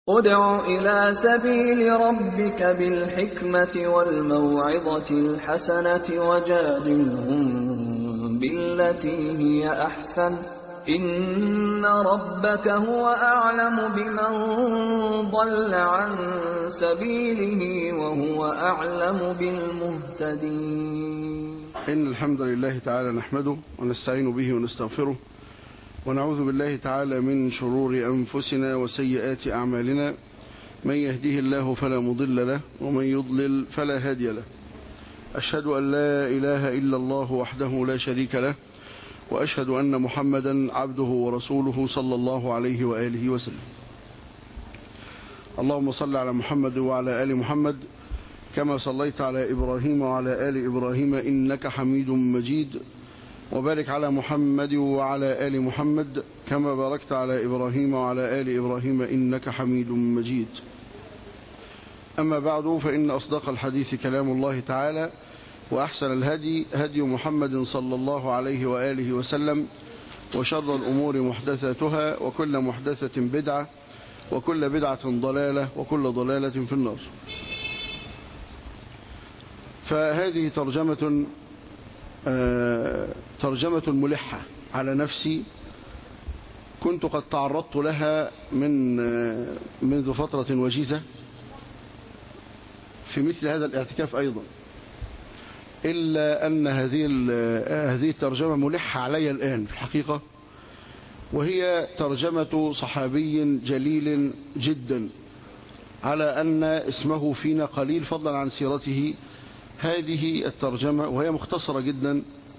ادْعُ إِلَىٰ سَبِيلِ رَبِّكَ بِالْحِكْمَةِ وَالْمَوْعِظَةِ الْحَسَنَةِ وَجَادِلْهُم بِالَّتِي هِيَ أَحْسَنُ ۚ إِنَّ رَبَّكَ هُوَ أَعْلَمُ بِمَن ضَلَّ عَن سَبِيلِهِ وَهُوَ أَعْلَمُ بِالْمُهْتَدِينَ إن الحمد لله تعالى نحمده ونستعين به ونستغفره ونعوذ بالله تعالى من شرور أنفسنا وسيئات أعمالنا من يهده الله فلا مضل له ومن يضلل فلا هادي له أشهد أن لا إله إلا الله وحده لا شريك له وأشهد أن محمدا عبده ورسوله صلى الله عليه وآله وسلم اللهم صل على محمد وعلى آل محمد كما صليت على إبراهيم وعلى آل إبراهيم إنك حميد مجيد وبارك على محمد وعلى آل محمد كما باركت على إبراهيم وعلى آل إبراهيم إنك حميد مجيد أما بعد فإن أصدق الحديث كلام الله تعالى وأحسن الهدي هدي محمد صلى الله عليه وآله وسلم وشر الأمور محدثاتها وكل محدثة بدعة وكل بدعة ضلالة وكل ضلالة في النار فهذه ترجمة ترجمة ملحة على نفسي كنت قد تعرضت لها من منذ فترة وجيزة في مثل هذا الاعتكاف أيضا إلا أن هذه هذه الترجمة ملحة علي الآن في الحقيقة وهي ترجمة صحابي جليل جدا على أن اسمه فينا قليل فضلا عن سيرته هذه الترجمة وهي مختصرة جدا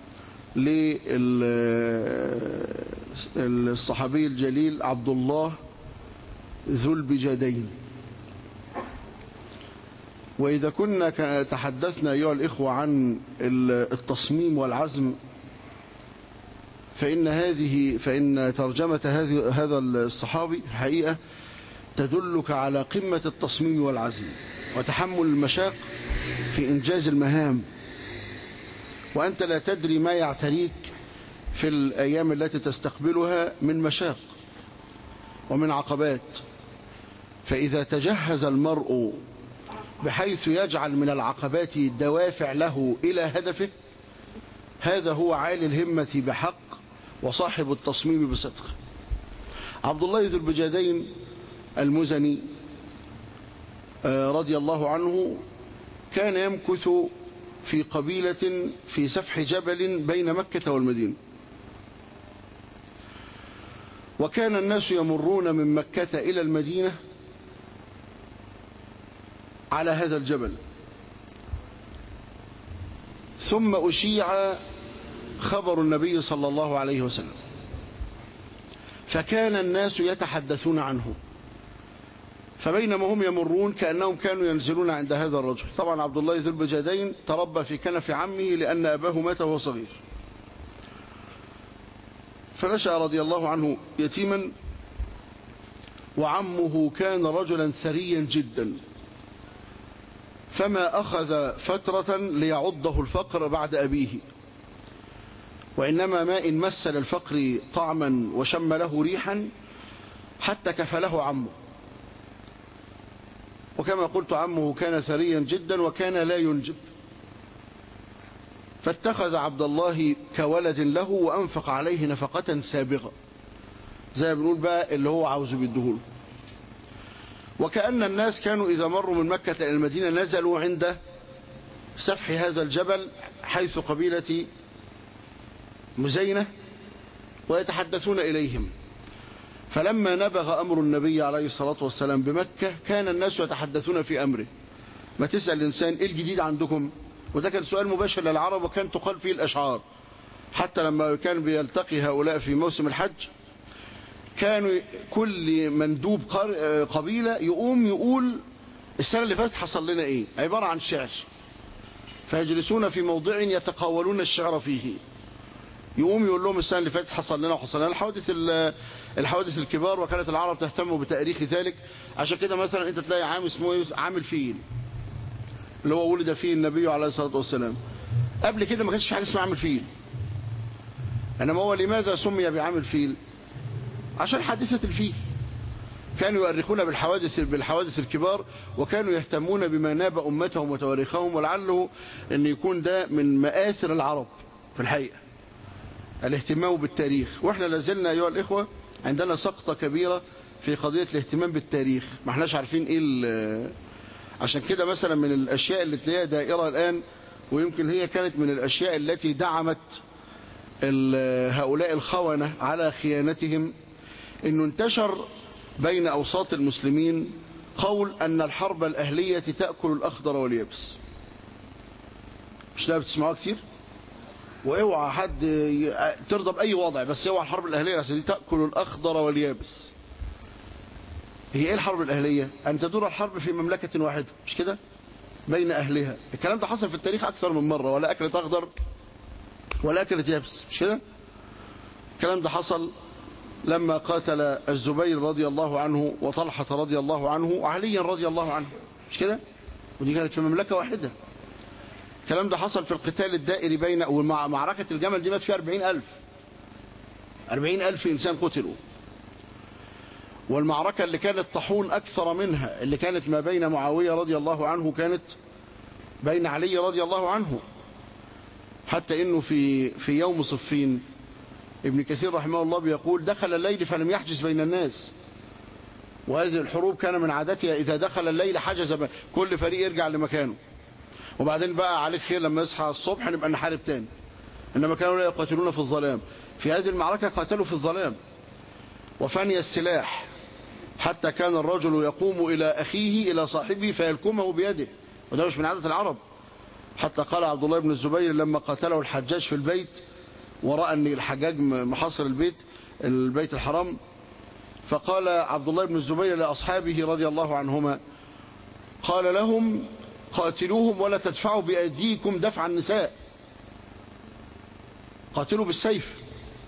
للصحابي الجليل عبد الله ذو البجادين وإذا كنا تحدثنا أيها الإخوة عن التصميم والعزم فإن هذه فإن ترجمة هذه هذا الصحابي الحقيقة تدلك على قمة التصميم والعزم وتحمل المشاق في إنجاز المهام وأنت لا تدري ما يعتريك في الأيام التي تستقبلها من مشاق ومن عقبات فإذا تجهز المرء بحيث يجعل من العقبات دوافع له إلى هدفه هذا هو عالي الهمة بحق وصاحب التصميم بصدق عبد الله ذو البجادين المزني رضي الله عنه كان يمكث في قبيلة في سفح جبل بين مكة والمدينة وكان الناس يمرون من مكة إلى المدينة على هذا الجبل ثم أشيع خبر النبي صلى الله عليه وسلم فكان الناس يتحدثون عنه فبينما هم يمرون كأنهم كانوا ينزلون عند هذا الرجل طبعا عبد الله ذو البجادين تربى في كنف عمه لأن أباه مات وهو صغير فنشأ رضي الله عنه يتيما وعمه كان رجلا ثريا جدا فما أخذ فترة ليعضه الفقر بعد أبيه وإنما ما إن مثل الفقر طعما وشم له ريحا حتى كفله عمه وكما قلت عمه كان ثريا جدا وكان لا ينجب فاتخذ عبد الله كولد له وأنفق عليه نفقة سابغة زي ما بنقول بقى اللي هو عاوزه بيديهوله وكأن الناس كانوا إذا مروا من مكة إلى المدينة نزلوا عند سفح هذا الجبل حيث قبيلة مزينة ويتحدثون إليهم فلما نبغ أمر النبي عليه الصلاة والسلام بمكة كان الناس يتحدثون في أمره ما تسأل الإنسان إيه الجديد عندكم وده كان سؤال مباشر للعرب وكان تقال فيه الأشعار حتى لما كان بيلتقي هؤلاء في موسم الحج كانوا كل مندوب قبيلة يقوم يقول السنة اللي فاتت حصل لنا إيه عبارة عن شعر فيجلسون في موضع يتقاولون الشعر فيه يقوم يقول لهم السنة اللي فاتت حصل لنا وحصل لنا الحوادث الحوادث الكبار وكانت العرب تهتم بتاريخ ذلك عشان كده مثلا انت تلاقي عام اسمه ايه عام الفيل اللي هو ولد فيه النبي عليه الصلاة والسلام قبل كده ما كانش في حاجة اسمها عام الفيل انما هو لماذا سمي بعام الفيل عشان حادثة الفيل كانوا يؤرخون بالحوادث بالحوادث الكبار وكانوا يهتمون بما ناب أمتهم وتواريخهم ولعله أن يكون ده من مآثر العرب في الحقيقة الاهتمام بالتاريخ وإحنا لازلنا أيها الإخوة عندنا سقطة كبيرة في قضية الاهتمام بالتاريخ ما احناش عارفين إيه عشان كده مثلا من الأشياء اللي تلاقيها دائرة الآن ويمكن هي كانت من الأشياء التي دعمت هؤلاء الخونة على خيانتهم انه انتشر بين أوساط المسلمين قول أن الحرب الأهلية تأكل الأخضر واليابس مش ده بتسمعوها كتير واوعى حد ترضى بأي وضع بس اوعى الحرب الأهلية عشان دي تأكل الأخضر واليابس هي ايه الحرب الأهلية أن تدور الحرب في مملكة واحدة مش كده بين أهلها الكلام ده حصل في التاريخ أكثر من مرة ولا أكلت أخضر ولا أكلت يابس مش كده الكلام ده حصل لما قاتل الزبير رضي الله عنه وطلحة رضي الله عنه وعلي رضي الله عنه مش كده ودي كانت في مملكة واحدة الكلام ده حصل في القتال الدائري بين ومعركة الجمل دي مات فيها 40 ألف 40 ألف إنسان قتلوا والمعركة اللي كانت طحون أكثر منها اللي كانت ما بين معاوية رضي الله عنه كانت بين علي رضي الله عنه حتى إنه في في يوم صفين ابن كثير رحمه الله بيقول دخل الليل فلم يحجز بين الناس وهذه الحروب كان من عادتها إذا دخل الليل حجز كل فريق يرجع لمكانه وبعدين بقى عليك خير لما يصحى الصبح نبقى نحارب تاني إنما كانوا لا يقاتلون في الظلام في هذه المعركة قاتلوا في الظلام وفني السلاح حتى كان الرجل يقوم إلى أخيه إلى صاحبه فيلكمه بيده وده مش من عادة العرب حتى قال عبد الله بن الزبير لما قاتله الحجاج في البيت ورأى أن الحجاج محاصر البيت البيت الحرام فقال عبد الله بن الزبير لأصحابه رضي الله عنهما قال لهم قاتلوهم ولا تدفعوا بأيديكم دفع النساء قاتلوا بالسيف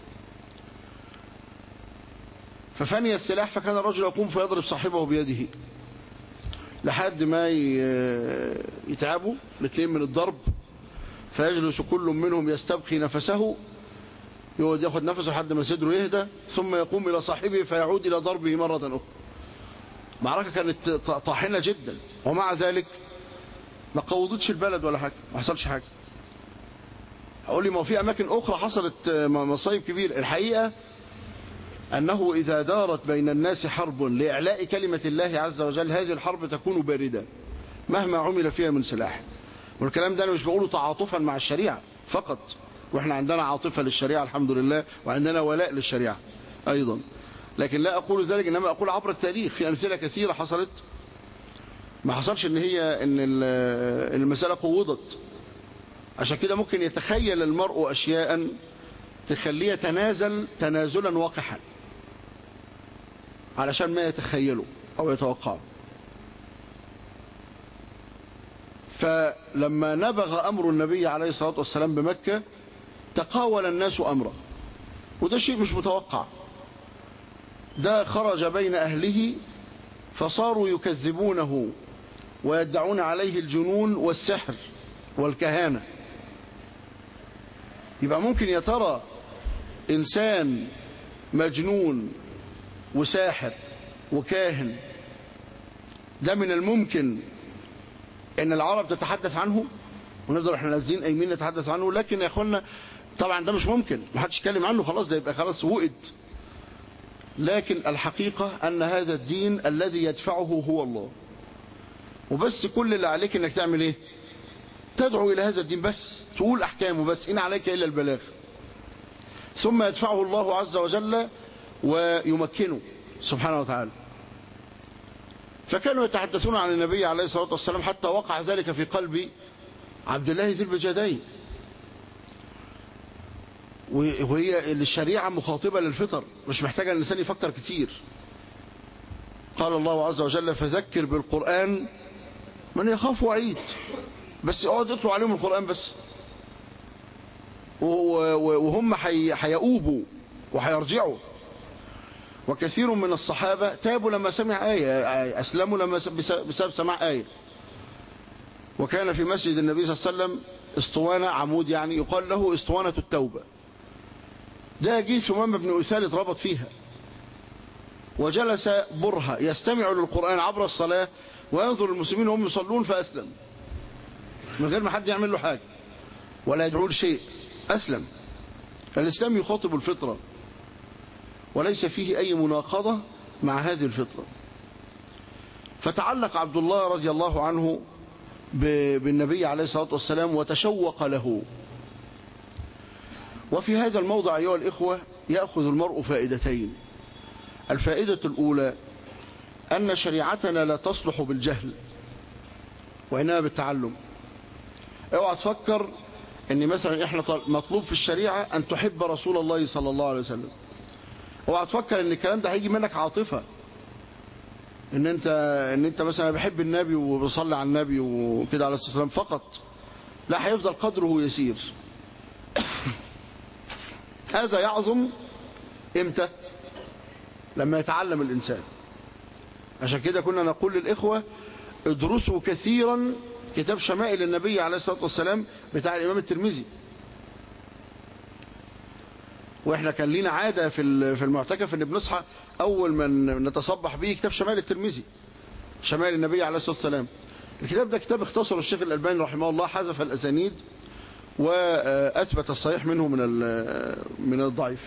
ففني السلاح فكان الرجل يقوم فيضرب صاحبه بيده لحد ما يتعبوا الاثنين من الضرب فيجلس كل منهم يستبقي نفسه يقعد ياخد نفسه لحد ما صدره يهدى ثم يقوم إلى صاحبه فيعود إلى ضربه مرة أخرى معركة كانت طاحنة جدا ومع ذلك ما قوضتش البلد ولا حاجة ما حصلش حاجة هقول لي ما في أماكن أخرى حصلت مصايب كبيرة الحقيقة أنه إذا دارت بين الناس حرب لإعلاء كلمة الله عز وجل هذه الحرب تكون باردة مهما عمل فيها من سلاح والكلام ده أنا مش بقوله تعاطفا مع الشريعة فقط وإحنا عندنا عاطفة للشريعة الحمد لله وعندنا ولاء للشريعة أيضا لكن لا أقول ذلك إنما أقول عبر التاريخ في أمثلة كثيرة حصلت ما حصلش إن هي إن المسألة قوضت عشان كده ممكن يتخيل المرء أشياء تخليه يتنازل تنازلا وقحا علشان ما يتخيله أو يتوقعه فلما نبغ أمر النبي عليه الصلاة والسلام بمكة تقاول الناس أمره وده شيء مش متوقع ده خرج بين أهله فصاروا يكذبونه ويدعون عليه الجنون والسحر والكهانة يبقى ممكن يا ترى إنسان مجنون وساحر وكاهن ده من الممكن ان العرب تتحدث عنه ونفضل احنا نازلين قايمين نتحدث عنه لكن يا اخوانا طبعا ده مش ممكن ما حدش يتكلم عنه خلاص ده يبقى خلاص وقد لكن الحقيقة أن هذا الدين الذي يدفعه هو الله وبس كل اللي عليك انك تعمل ايه تدعو إلى هذا الدين بس تقول أحكامه بس إن عليك إلا البلاغ ثم يدفعه الله عز وجل ويمكنه سبحانه وتعالى فكانوا يتحدثون عن النبي عليه الصلاة والسلام حتى وقع ذلك في قلب عبد الله ذي البجادين وهي الشريعة مخاطبة للفطر مش محتاجة الإنسان يفكر كتير قال الله عز وجل فذكر بالقرآن من يخاف وعيد بس اقعد اقروا عليهم القرآن بس وهم هيؤوبوا وهيرجعوا وكثير من الصحابة تابوا لما سمع آية أسلموا لما بسبب سماع آية وكان في مسجد النبي صلى الله عليه وسلم اسطوانة عمود يعني يقال له اسطوانة التوبة ده جه ثمام بن أثال اتربط فيها وجلس برهة يستمع للقرآن عبر الصلاة وينظر المسلمين وهم يصلون فأسلم من غير ما حد يعمل له حاجة ولا يدعو شيء أسلم الإسلام يخاطب الفطرة وليس فيه أي مناقضة مع هذه الفطرة فتعلق عبد الله رضي الله عنه بالنبي عليه الصلاة والسلام وتشوق له وفي هذا الموضع أيها الإخوة يأخذ المرء فائدتين الفائدة الأولى أن شريعتنا لا تصلح بالجهل وإنما بالتعلم اوعى تفكر ان مثلا احنا مطلوب في الشريعة ان تحب رسول الله صلى الله عليه وسلم اوعى تفكر ان الكلام ده هيجي منك عاطفة ان انت ان انت مثلا بحب النبي وبصلي على النبي وكده عليه الصلاه والسلام فقط لا هيفضل قدره يسير هذا يعظم امتى لما يتعلم الانسان عشان كده كنا نقول للاخوه ادرسوا كثيرا كتاب شمائل النبي عليه الصلاه والسلام بتاع الامام الترمذي واحنا كان لينا عاده في في المعتكف ان بنصحى اول ما نتصبح به كتاب شمائل الترمذي شمائل النبي عليه الصلاه والسلام الكتاب ده كتاب اختصره الشيخ الالباني رحمه الله حذف الاسانيد واثبت الصحيح منه من من الضعيف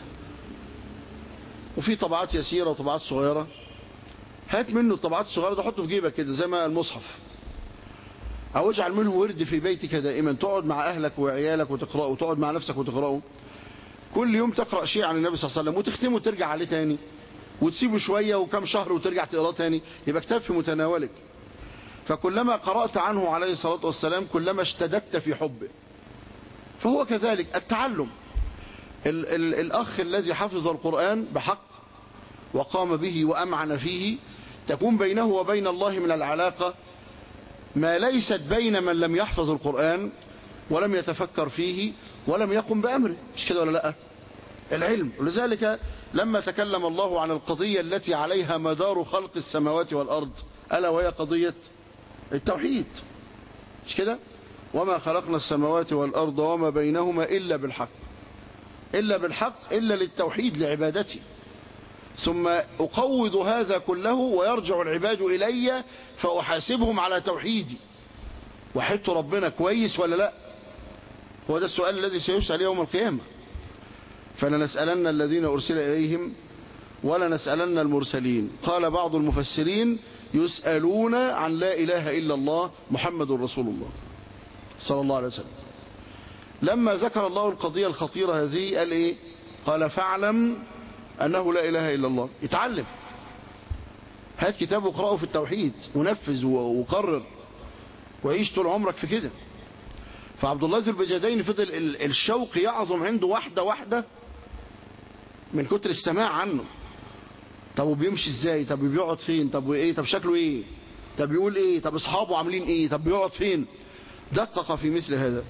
وفي طبعات يسيره وطبعات صغيره هات منه الطبعات الصغيره ده حطه في جيبك كده زي ما المصحف او اجعل منه ورد في بيتك دائما تقعد مع اهلك وعيالك وتقراه وتقعد مع نفسك وتقراه كل يوم تقرا شيء عن النبي صلى الله عليه وسلم وتختمه وترجع عليه تاني وتسيبه شويه وكم شهر وترجع تقراه تاني يبقى كتاب في متناولك فكلما قرات عنه عليه الصلاه والسلام كلما اشتددت في حبه فهو كذلك التعلم ال ال الأخ الذي حفظ القرآن بحق وقام به وأمعن فيه تكون بينه وبين الله من العلاقة ما ليست بين من لم يحفظ القرآن ولم يتفكر فيه ولم يقم بأمره مش كده ولا لا العلم ولذلك لما تكلم الله عن القضية التي عليها مدار خلق السماوات والأرض ألا وهي قضية التوحيد مش كده وما خلقنا السماوات والأرض وما بينهما إلا بالحق إلا بالحق إلا للتوحيد لعبادتي ثم أقوض هذا كله ويرجع العباد إلي فأحاسبهم على توحيدي وحدت ربنا كويس ولا لا هو ده السؤال الذي سيسأل يوم القيامة فلنسألن الذين أرسل إليهم ولا نسألن المرسلين قال بعض المفسرين يسألون عن لا إله إلا الله محمد رسول الله صلى الله عليه وسلم لما ذكر الله القضية الخطيرة هذه قال إيه قال فاعلم أنه لا إله إلا الله اتعلم هات كتاب واقرأه في التوحيد ونفذ وقرر وعيش طول عمرك في كده فعبد الله ذو البجدين فضل الشوق يعظم عنده واحدة واحدة من كتر السماع عنه طب وبيمشي ازاي طب بيقعد فين طب وايه طب شكله ايه طب بيقول ايه طب اصحابه عاملين ايه طب بيقعد فين دقق في مثل هذا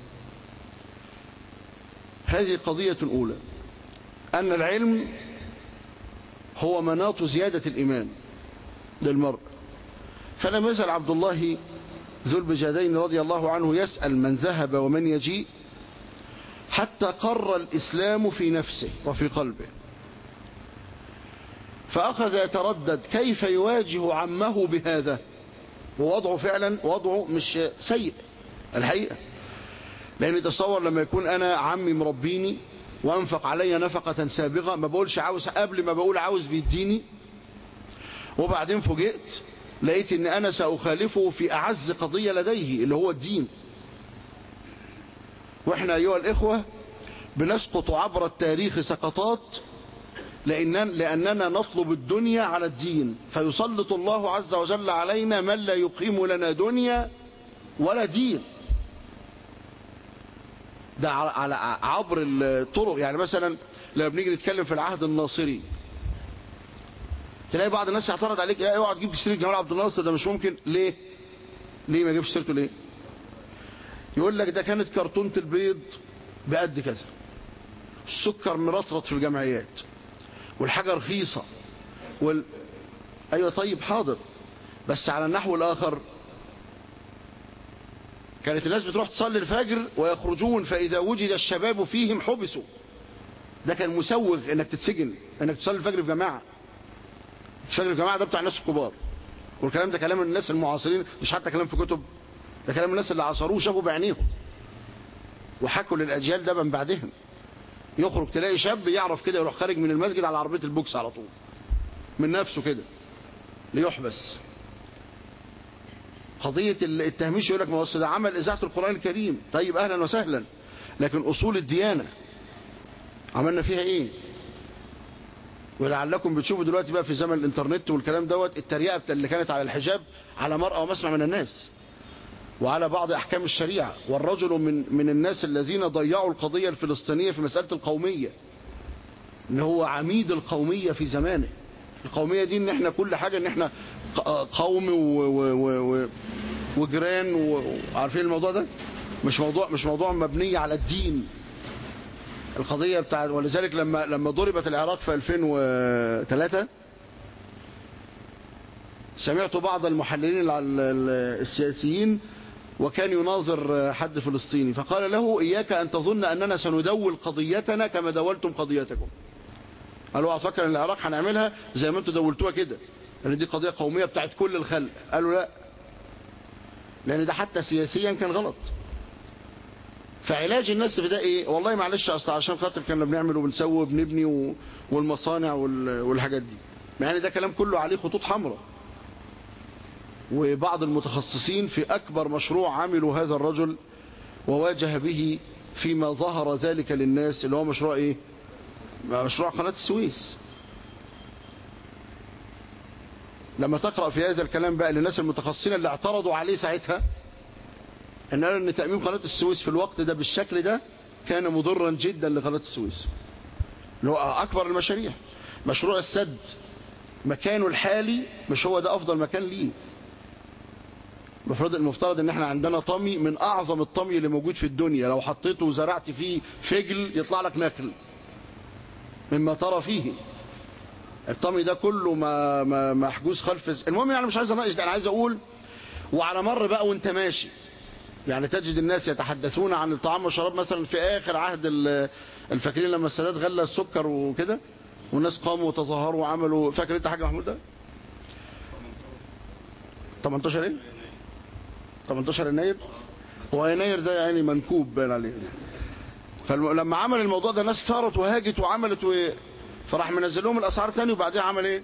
هذه قضية أولى أن العلم هو مناط زيادة الإيمان للمرء فلم يزل عبد الله ذو البجادين رضي الله عنه يسأل من ذهب ومن يجيء حتى قر الإسلام في نفسه وفي قلبه فأخذ يتردد كيف يواجه عمه بهذا ووضعه فعلا وضعه مش سيء الحقيقة لأن تصور لما يكون أنا عمي مربيني وأنفق علي نفقة سابقة ما بقولش عاوز قبل ما بقول عاوز بيديني وبعدين فوجئت لقيت ان انا ساخالفه في اعز قضية لديه اللي هو الدين واحنا ايها الاخوة بنسقط عبر التاريخ سقطات لأن لأننا نطلب الدنيا على الدين فيسلط الله عز وجل علينا من لا يقيم لنا دنيا ولا دين ده على عبر الطرق يعني مثلا لما بنيجي نتكلم في العهد الناصري تلاقي بعض الناس يعترض عليك لا اوعى تجيب سيره جمال عبد الناصر ده مش ممكن ليه ليه ما جابش سيرته ليه يقول لك ده كانت كرتونه البيض بقد كذا السكر مرطرط في الجمعيات والحاجه رخيصه وال... ايوه طيب حاضر بس على النحو الاخر كانت الناس بتروح تصلي الفجر ويخرجون فاذا وجد الشباب فيهم حبسوا ده كان مسوغ انك تتسجن انك تصلي الفجر في جماعه مش فاكر الجماعه ده بتاع الناس الكبار والكلام ده كلام الناس المعاصرين مش حتى كلام في كتب ده كلام الناس اللي عاصروه وشافوا بعينيهم وحكوا للاجيال ده من بعدهم يخرج تلاقي شاب يعرف كده يروح خارج من المسجد على عربيه البوكس على طول من نفسه كده ليحبس قضية التهميش يقول لك ما هو ده عمل إذاعة القرآن الكريم طيب أهلا وسهلا لكن أصول الديانة عملنا فيها إيه ولعلكم بتشوفوا دلوقتي بقى في زمن الإنترنت والكلام دوت التريقة اللي كانت على الحجاب على مرأة ومسمع من الناس وعلى بعض أحكام الشريعة والرجل من من الناس الذين ضيعوا القضية الفلسطينية في مسألة القومية إن هو عميد القومية في زمانه القومية دي إن إحنا كل حاجة إن إحنا قومي و و و و وجيران وعارفين الموضوع ده مش موضوع مش موضوع مبني على الدين القضية بتاعت ولذلك لما لما ضربت العراق في 2003 سمعت بعض المحللين السياسيين وكان يناظر حد فلسطيني فقال له إياك أن تظن أننا سندول قضيتنا كما دولتم قضيتكم قالوا أفكر أن العراق هنعملها زي ما أنتم دولتوها كده لأن دي قضية قومية بتاعت كل الخلق قالوا لا لأن ده حتى سياسيا كان غلط فعلاج الناس في ده ايه والله معلش اصل عشان خاطر كنا بنعمل وبنسوي وبنبني و... والمصانع وال... والحاجات دي يعني ده كلام كله عليه خطوط حمراء وبعض المتخصصين في اكبر مشروع عملوا هذا الرجل وواجه به فيما ظهر ذلك للناس اللي هو مشروع ايه مشروع قناة السويس لما تقرأ في هذا الكلام بقى للناس المتخصصين اللي اعترضوا عليه ساعتها ان قالوا ان تأميم قناة السويس في الوقت ده بالشكل ده كان مضرا جدا لقناة السويس اللي هو اكبر المشاريع مشروع السد مكانه الحالي مش هو ده افضل مكان ليه المفروض المفترض ان احنا عندنا طمي من اعظم الطمي اللي موجود في الدنيا لو حطيته وزرعت فيه فجل يطلع لك نخل مما ترى فيه الطمي ده كله ما ما محجوز خلف المهم يعني مش عايز اناقش انا عايز اقول وعلى مر بقى وانت ماشي يعني تجد الناس يتحدثون عن الطعام والشراب مثلا في اخر عهد الفاكرين لما السادات غلى السكر وكده والناس قاموا وتظاهروا وعملوا فاكر انت حاجه محمود ده 18 ايه 18 يناير هو يناير ده يعني منكوب باين عليه فلما عمل الموضوع ده الناس صارت وهاجت وعملت و... فراح منزل لهم الاسعار تاني وبعدين عمل ايه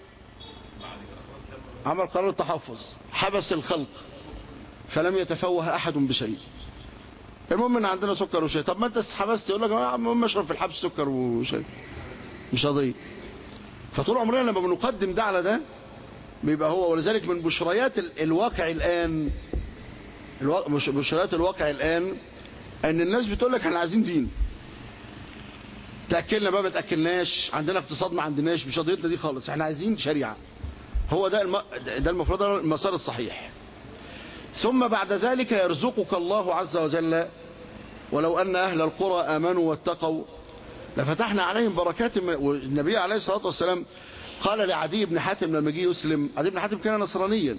عمل قرار التحفظ حبس الخلق فلم يتفوه احد بشيء المهم ان عندنا سكر وشاي طب ما انت حبست يقول لك المهم اشرب في الحبس سكر وشاي مش قضيه فطول عمرنا لما بنقدم ده على ده بيبقى هو ولذلك من بشريات الواقع الان الوا... بشريات الواقع الان ان الناس بتقول لك احنا عايزين دين تاكلنا بقى ما تاكلناش عندنا اقتصاد ما عندناش مش قضيتنا دي خالص احنا عايزين شريعه هو ده الم... ده المفروض المسار الصحيح ثم بعد ذلك يرزقك الله عز وجل ولو ان اهل القرى امنوا واتقوا لفتحنا عليهم بركات والنبي عليه الصلاه والسلام قال لعدي بن حاتم لما جه يسلم عدي بن حاتم كان نصرانيا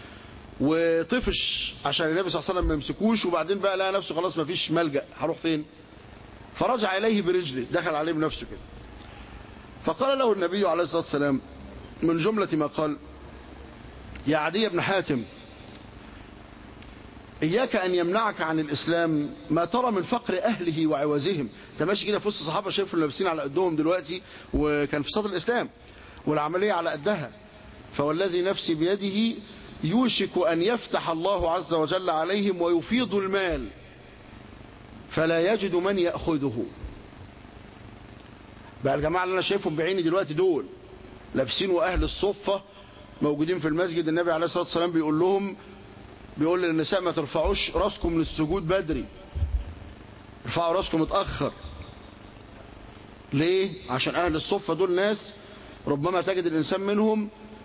وطفش عشان النبي صلى الله عليه وسلم ما يمسكوش وبعدين بقى لقى نفسه خلاص ما فيش ملجا هروح فين فرجع إليه برجله دخل عليه بنفسه كده فقال له النبي عليه الصلاة والسلام من جملة ما قال يا عدي بن حاتم إياك أن يمنعك عن الإسلام ما ترى من فقر أهله وعوازهم أنت ماشي كده في وسط الصحابة شايف لابسين على قدهم دلوقتي وكان في صدر الإسلام والعملية على قدها فوالذي نفسي بيده يوشك أن يفتح الله عز وجل عليهم ويفيض المال فلا يجد من يأخذه بقى الجماعة اللي أنا شايفهم بعيني دلوقتي دول لابسين وأهل الصفة موجودين في المسجد النبي عليه الصلاة والسلام بيقول لهم بيقول للنساء ما ترفعوش راسكم من السجود بدري ارفعوا راسكم متأخر ليه؟ عشان أهل الصفة دول ناس ربما تجد الإنسان منهم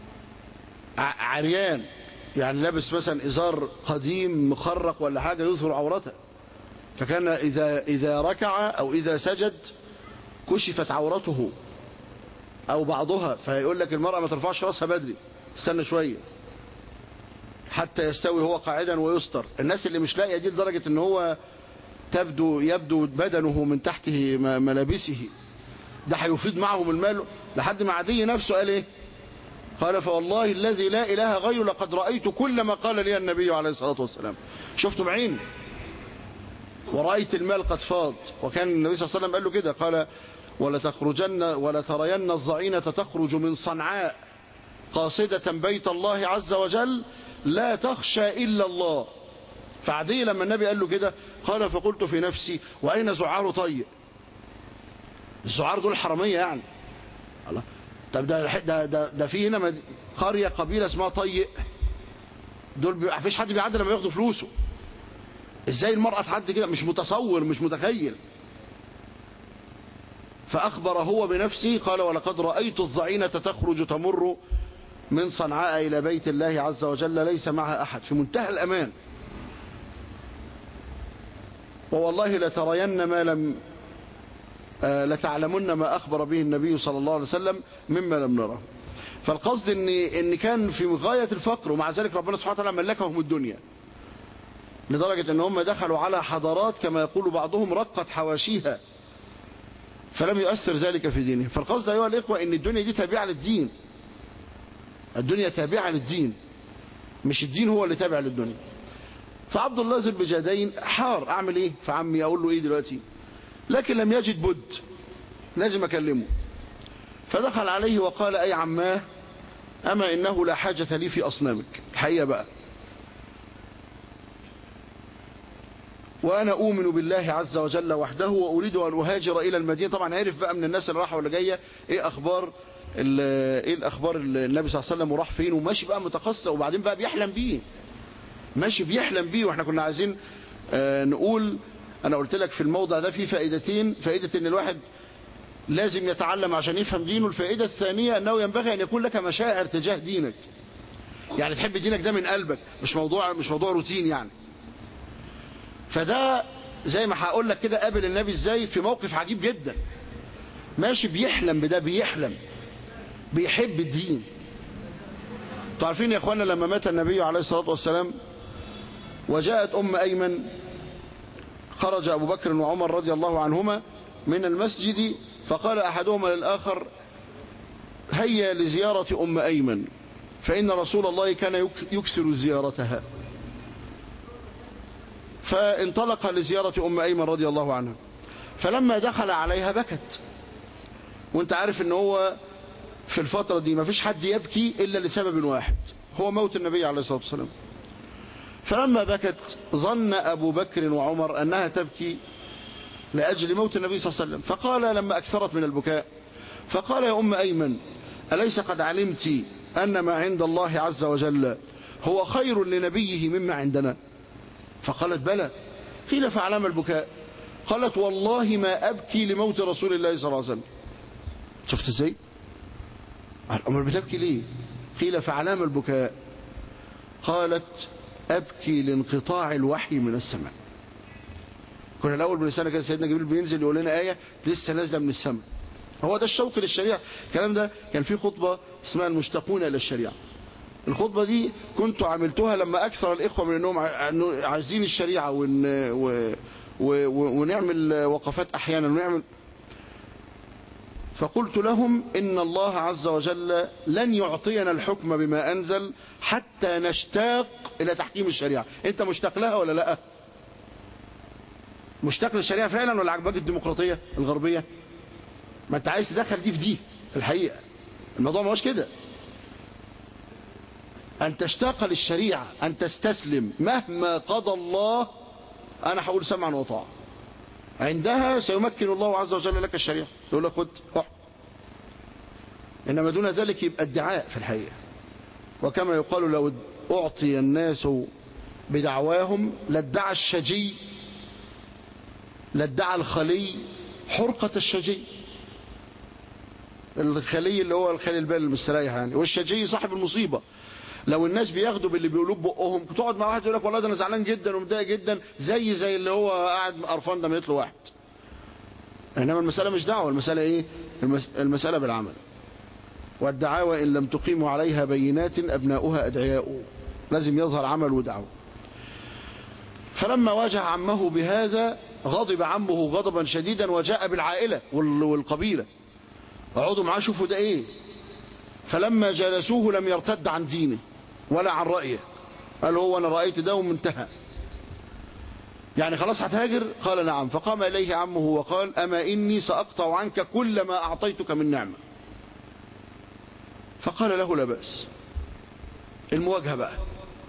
عريان يعني لابس مثلا إزار قديم مخرق ولا حاجة يظهر عورته فكان إذا, إذا ركع أو إذا سجد كشفت عورته أو بعضها فيقول لك المرأة ما ترفعش راسها بدري استنى شوية حتى يستوي هو قاعدا ويستر الناس اللي مش لاقيه دي لدرجة ان هو تبدو يبدو بدنه من تحته ملابسه ده هيفيض معهم المال لحد ما عدي نفسه قال ايه قال فوالله الذي لا إله غيره لقد رأيت كل ما قال لي النبي عليه الصلاة والسلام شفته بعيني ورأيت المال قد فاض وكان النبي صلى الله عليه وسلم قال له كده قال ولتخرجن ولترين الظعينة تخرج من صنعاء قاصدة بيت الله عز وجل لا تخشى إلا الله فعدي لما النبي قال له كده قال فقلت في نفسي وأين زعار طيء الزعار دول حرامية يعني الله طب ده ده ده, ده في هنا مد... قرية قبيلة اسمها طيء دول بي... مفيش حد بيعدي لما ياخدوا فلوسه ازاي المرأة تعدي كده مش متصور مش متخيل فأخبر هو بنفسه قال ولقد رأيت الظعينة تخرج تمر من صنعاء إلى بيت الله عز وجل ليس معها أحد في منتهى الأمان ووالله لترين ما لم آه لتعلمن ما أخبر به النبي صلى الله عليه وسلم مما لم نره فالقصد ان ان كان في غايه الفقر ومع ذلك ربنا سبحانه وتعالى ملكهم الدنيا لدرجه ان هم دخلوا على حضارات كما يقول بعضهم رقت حواشيها فلم يؤثر ذلك في دينهم فالقصد ايها الاخوه ان الدنيا دي تابعه للدين الدنيا تابعه للدين مش الدين هو اللي تابع للدنيا فعبد الله ذو البجادين حار اعمل ايه فعمي اقول له ايه دلوقتي لكن لم يجد بد لازم اكلمه فدخل عليه وقال أي عماه أما إنه لا حاجة لي في أصنامك الحقيقة بقى وأنا أؤمن بالله عز وجل وحده وأريد أن أهاجر إلى المدينة طبعا عرف بقى من الناس اللي راحوا ولا جاية إيه أخبار إيه الأخبار النبي صلى الله عليه وسلم وراح فين وماشي بقى متقصى وبعدين بقى بيحلم بيه ماشي بيحلم بيه وإحنا كنا عايزين آه نقول أنا قلت لك في الموضع ده في فائدتين فائدة إن الواحد لازم يتعلم عشان يفهم دينه الفائدة الثانية أنه ينبغي أن يكون لك مشاعر تجاه دينك يعني تحب دينك ده من قلبك مش موضوع مش موضوع روتين يعني فده زي ما هقول لك كده قابل النبي ازاي في موقف عجيب جدا ماشي بيحلم بده بيحلم بيحب الدين انتوا عارفين يا اخوانا لما مات النبي عليه الصلاة والسلام وجاءت أم أيمن خرج أبو بكر وعمر رضي الله عنهما من المسجد فقال أحدهما للآخر هيا لزيارة أم أيمن فإن رسول الله كان يكثر زيارتها فانطلق لزيارة أم أيمن رضي الله عنها فلما دخل عليها بكت وانت عارف ان هو في الفترة دي ما فيش حد يبكي إلا لسبب واحد هو موت النبي عليه الصلاة والسلام فلما بكت ظن أبو بكر وعمر أنها تبكي لأجل موت النبي صلى الله عليه وسلم فقال لما أكثرت من البكاء فقال يا أم أيمن أليس قد علمت أن ما عند الله عز وجل هو خير لنبيه مما عندنا فقالت بلى قيل فعلام البكاء قالت والله ما أبكي لموت رسول الله صلى الله عليه وسلم شفت ازاي الأمر بتبكي ليه قيل فعلام البكاء قالت أبكي لانقطاع الوحي من السماء كنا الأول من السنة كان سيدنا جبريل بينزل يقول لنا آية لسه نازلة من السماء هو ده الشوق للشريعة الكلام ده كان في خطبة اسمها المشتاقون إلى الشريعة الخطبة دي كنت عملتها لما أكثر الإخوة من أنهم عايزين الشريعة ون... و... و... ونعمل وقفات أحيانا ونعمل فقلت لهم إن الله عز وجل لن يعطينا الحكم بما أنزل حتى نشتاق إلى تحكيم الشريعة أنت مشتاق لها ولا لا مشتاق للشريعة فعلا ولا عجبك الديمقراطية الغربية ما أنت عايز تدخل دي في دي الحقيقة الموضوع ما هوش كده أن تشتاق للشريعة أن تستسلم مهما قضى الله أنا هقول سمعا وطاعة عندها سيمكن الله عز وجل لك الشريعة يقول لك خد احكم إنما دون ذلك يبقى ادعاء في الحقيقة وكما يقال لو أعطي الناس بدعواهم لادعى الشجي لادعى الخلي حرقة الشجي الخلي اللي هو الخلي البال المستريح يعني والشجي صاحب المصيبة لو الناس بياخدوا باللي بيقولوه ببقهم تقعد مع واحد يقول لك والله ده انا زعلان جدا ومتضايق جدا زي زي اللي هو قاعد قرفان ده ميت له واحد انما المساله مش دعوه المساله ايه المس... المساله بالعمل والدعاوى ان لم تقيموا عليها بينات ابناؤها ادعياء لازم يظهر عمل ودعوه فلما واجه عمه بهذا غضب عمه غضبا شديدا وجاء بالعائله وال... والقبيله اقعدوا معاه شوفوا ده ايه فلما جلسوه لم يرتد عن دينه ولا عن رأيه قال هو أنا رأيت ده ومنتهى يعني خلاص هتهاجر قال نعم فقام إليه عمه وقال أما إني سأقطع عنك كل ما أعطيتك من نعمة فقال له لا بأس المواجهة بقى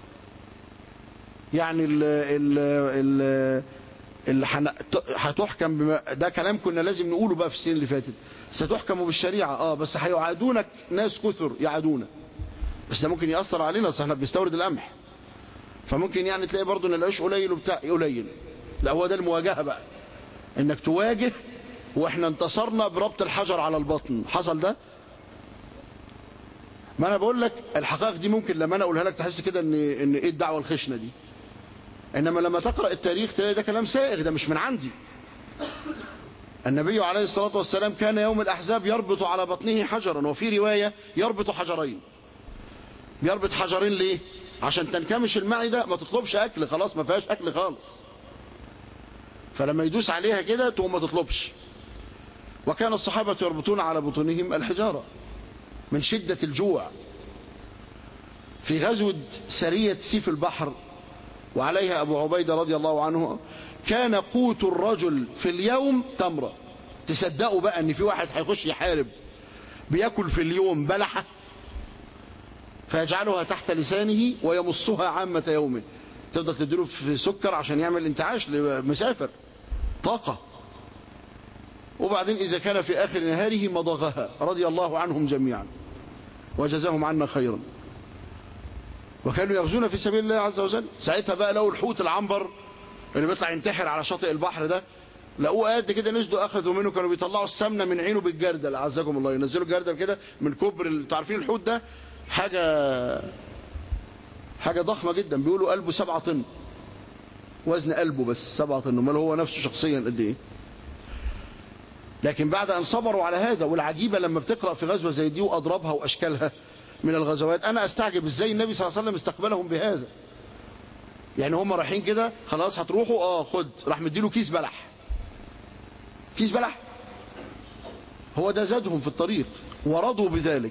يعني ال ال ال اللي هتحكم بما ده كلام كنا لازم نقوله بقى في السنين اللي فاتت ستحكم بالشريعة اه بس هيعادونك ناس كثر يعادونا بس ده ممكن يأثر علينا اصل احنا بنستورد القمح فممكن يعني تلاقي برضه ان العيش قليل وبتاع قليل لا هو ده المواجهة بقى انك تواجه واحنا انتصرنا بربط الحجر على البطن حصل ده ما انا بقول لك الحقائق دي ممكن لما انا اقولها لك تحس كده ان ان ايه الدعوه الخشنه دي انما لما تقرا التاريخ تلاقي ده كلام سائغ ده مش من عندي النبي عليه الصلاه والسلام كان يوم الاحزاب يربط على بطنه حجرا وفي روايه يربط حجرين بيربط حجرين ليه عشان تنكمش المعده ما تطلبش اكل خلاص ما فيهاش اكل خالص فلما يدوس عليها كده تقوم ما تطلبش وكان الصحابه يربطون على بطونهم الحجاره من شدة الجوع في غزوة سرية سيف البحر وعليها أبو عبيدة رضي الله عنه كان قوت الرجل في اليوم تمرة تصدقوا بقى ان في واحد هيخش يحارب بياكل في اليوم بلحة فيجعلها تحت لسانه ويمصها عامة يومه تفضل تديله في سكر عشان يعمل انتعاش لمسافر طاقة وبعدين إذا كان في آخر نهاره مضغها رضي الله عنهم جميعا وجزاهم عنا خيرا وكانوا يغزون في سبيل الله عز وجل ساعتها بقى لقوا الحوت العنبر اللي بيطلع ينتحر على شاطئ البحر ده لقوه قد كده نزلوا اخذوا منه كانوا بيطلعوا السمنه من عينه بالجردل اعزكم الله ينزلوا الجردل كده من كبر انتوا عارفين الحوت ده حاجه حاجه ضخمه جدا بيقولوا قلبه سبعة طن وزن قلبه بس سبعة طن امال هو نفسه شخصيا قد ايه لكن بعد أن صبروا على هذا والعجيبة لما بتقرأ في غزوة زي دي وأضربها وأشكالها من الغزوات أنا أستعجب إزاي النبي صلى الله عليه وسلم استقبلهم بهذا يعني هم رايحين كده خلاص هتروحوا اه خد راح مديله كيس بلح كيس بلح هو ده زادهم في الطريق ورضوا بذلك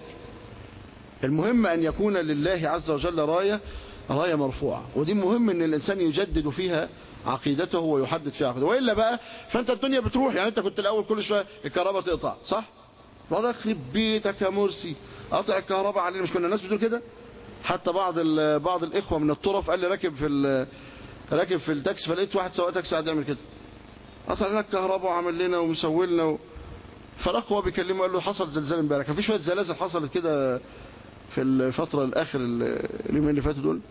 المهم أن يكون لله عز وجل راية راية مرفوعة ودي مهم أن الإنسان يجدد فيها عقيدته ويحدد فيها عقيدته وإلا بقى فأنت الدنيا بتروح يعني أنت كنت الأول كل شوية الكهرباء تقطع صح؟ الله يخرب بيتك يا مرسي قطع الكهرباء علينا مش كنا الناس بتقول كده؟ حتى بعض بعض الإخوة من الطرف قال لي راكب في راكب في التاكسي فلقيت واحد سواق تاكسي قاعد يعمل كده قطع لنا الكهرباء وعمل لنا ومسوي لنا و... فالاخ هو بيكلمه قال له حصل زلزال امبارح كان في شويه زلازل حصلت كده في الفتره الاخر اليومين اللي فاتوا دول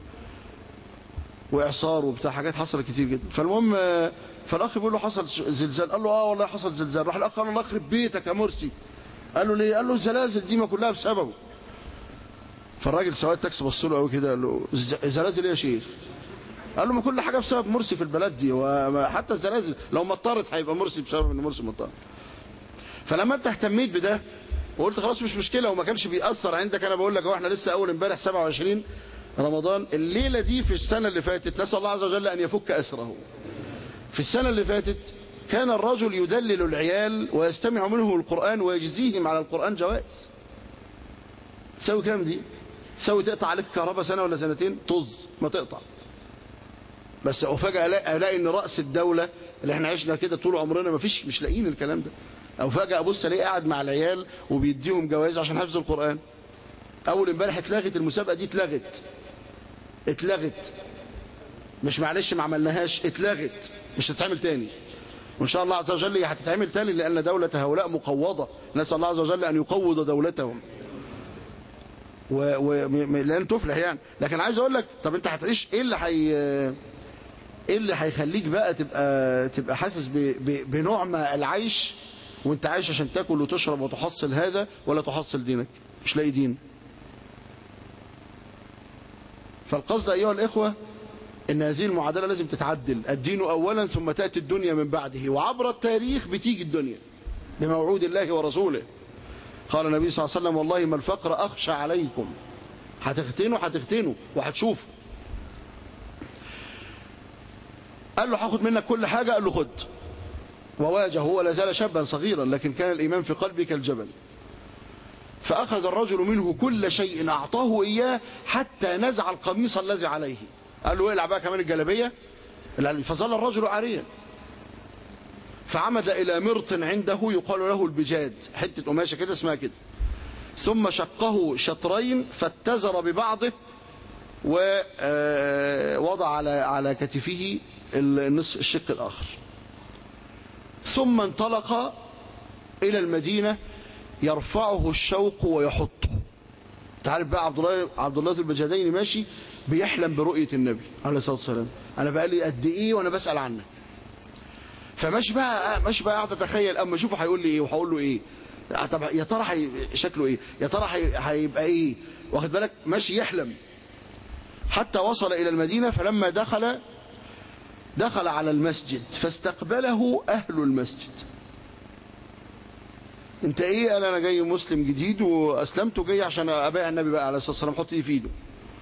واعصار وبتاع حاجات حصلت كتير جدا فالمهم فالاخ بيقول له حصل زلزال قال له اه والله حصل زلزال راح الاخ قال له الله يخرب بيتك يا مرسي قال له ليه قال له الزلازل دي ما كلها بسببه فالراجل سواق التاكسي بص له قوي كده قال له زلازل ايه يا شيخ قال له ما كل حاجه بسبب مرسي في البلد دي وحتى الزلازل لو مطرت هيبقى مرسي بسبب ان مرسي مطر فلما انت اهتميت بده وقلت خلاص مش مشكله وما كانش بيأثر عندك انا بقول لك هو احنا لسه اول امبارح 27 رمضان الليله دي في السنه اللي فاتت نسال الله عز وجل ان يفك اسره في السنه اللي فاتت كان الرجل يدلل العيال ويستمع منهم القرآن ويجزيهم على القرآن جوائز تساوي كام دي تساوي تقطع عليك كهرباء سنة ولا سنتين طز ما تقطع بس وفجأة ألاقي, ألاقي ان رأس الدولة اللي احنا عشنا كده طول عمرنا ما فيش مش لاقيين الكلام ده او فجأة ابص الاقي قاعد مع العيال وبيديهم جوائز عشان حفظ القرآن اول امبارح اتلغت المسابقة دي اتلغت اتلغت مش معلش ما عملناهاش اتلغت مش هتتعمل تاني وان شاء الله عز وجل هي هتتعمل تاني لان دولة هؤلاء مقوضة نسأل الله عز وجل ان يقوض دولتهم ولن تفلح يعني لكن عايز اقول لك طب انت هتعيش ايه اللي حي ايه اللي هيخليك بقى تبقى تبقى حاسس ب... ب... بنعمة العيش وانت عايش عشان تاكل وتشرب وتحصل هذا ولا تحصل دينك مش لاقي دين فالقصد ايها الاخوه ان هذه المعادله لازم تتعدل الدين اولا ثم تاتي الدنيا من بعده وعبر التاريخ بتيجي الدنيا بموعود الله ورسوله قال النبي صلى الله عليه وسلم والله ما الفقر اخشى عليكم هتختنوا هتختنوا وهتشوفوا قال له هاخد منك كل حاجه قال له خد وواجه هو لا زال شابا صغيرا لكن كان الايمان في قلبه كالجبل فأخذ الرجل منه كل شيء أعطاه إياه حتى نزع القميص الذي عليه قال له اقلع بقى كمان الجلبية فظل الرجل عاريا فعمد إلى مرط عنده يقال له البجاد حتة قماشة كده اسمها كده ثم شقه شطرين فاتزر ببعضه ووضع على على كتفه النصف الشق الآخر ثم انطلق إلى المدينة يرفعه الشوق ويحطه تعرف بقى عبد الله عبد الله البجادين ماشي بيحلم برؤية النبي عليه الصلاة والسلام أنا بقى لي قد إيه وأنا بسأل عنك فمش بقى مش بقى قاعد اتخيل اما اشوفه هيقول لي ايه وهقول له ايه طب يا ترى حي... شكله ايه يا ترى حي... هيبقى ايه واخد بالك ماشي يحلم حتى وصل الى المدينه فلما دخل دخل على المسجد فاستقبله اهل المسجد انت ايه قال انا جاي مسلم جديد واسلمت وجاي عشان ابايع النبي بقى عليه الصلاه والسلام حط ايدي في ايده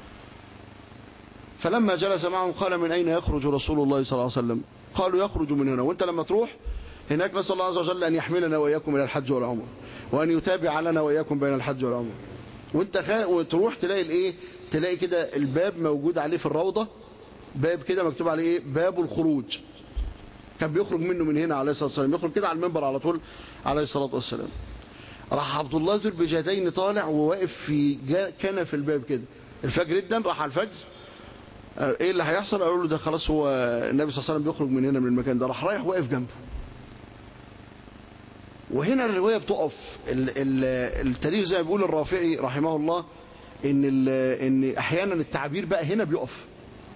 فلما جلس معهم قال من اين يخرج رسول الله صلى الله عليه وسلم قالوا يخرج من هنا وانت لما تروح هناك نسال الله عز وجل ان يحملنا واياكم الى الحج والعمره وان يتابع لنا واياكم بين الحج والعمره وانت خا... وتروح تلاقي الايه تلاقي كده الباب موجود عليه في الروضه باب كده مكتوب عليه ايه باب الخروج كان بيخرج منه من هنا عليه الصلاه والسلام يخرج كده على المنبر على طول عليه الصلاه والسلام راح عبد الله ذو البجادين طالع وواقف في جا... كان في الباب كده الفجر جدا راح على الفجر ايه اللي هيحصل قالوا له ده خلاص هو النبي صلى الله عليه وسلم بيخرج من هنا من المكان ده راح رايح واقف جنبه وهنا الروايه بتقف ال ال التاريخ زي ما بيقول الرافعي رحمه الله ان ان احيانا التعبير بقى هنا بيقف